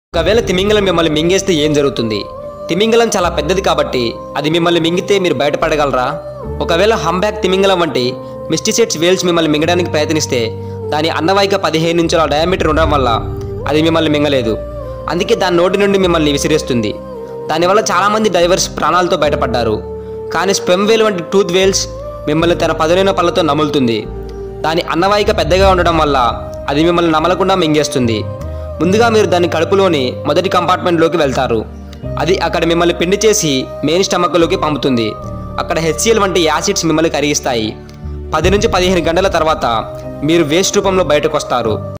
ఒకవేళ తిమింగలం మిమ్మల్ని మింగేస్తే ఏం జరుగుతుంది తిమింగలం చాలా పెద్దది కాబట్టి అది మిమ్మల్ని మింగితే మీరు బయటపడగలరా ఒకవేళ హంబ్యాక్ తిమింగలం వంటి మిస్టిసెట్స్ వేల్స్ మిమ్మల్ని మింగడానికి ప్రయత్నిస్తే దాని అన్నవాయిక పదిహేను ఇంచుల డయామీటర్ ఉండడం వల్ల అది మిమ్మల్ని మింగలేదు అందుకే దాని నోటి నుండి మిమ్మల్ని విసిరేస్తుంది దానివల్ల చాలామంది డైవర్స్ ప్రాణాలతో బయటపడ్డారు కానీ స్పెమ్ వేల్ వంటి టూత్ వేల్స్ మిమ్మల్ని తన పదునైన పళ్ళతో నములుతుంది దాని అన్నవాయిక పెద్దగా ఉండడం వల్ల అది మిమ్మల్ని నమలకుండా మింగేస్తుంది ముందుగా మీరు దాని కడుపులోని మొదటి కంపార్ట్మెంట్లోకి వెళ్తారు అది అక్కడ మిమ్మల్ని పిండి చేసి మెయిన్ స్టమక్లోకి పంపుతుంది అక్కడ హెచ్సిఎల్ వంటి యాసిడ్స్ మిమ్మల్ని కరిగిస్తాయి పది నుంచి పదిహేను గంటల తర్వాత మీరు వేస్ట్ రూపంలో బయటకు వస్తారు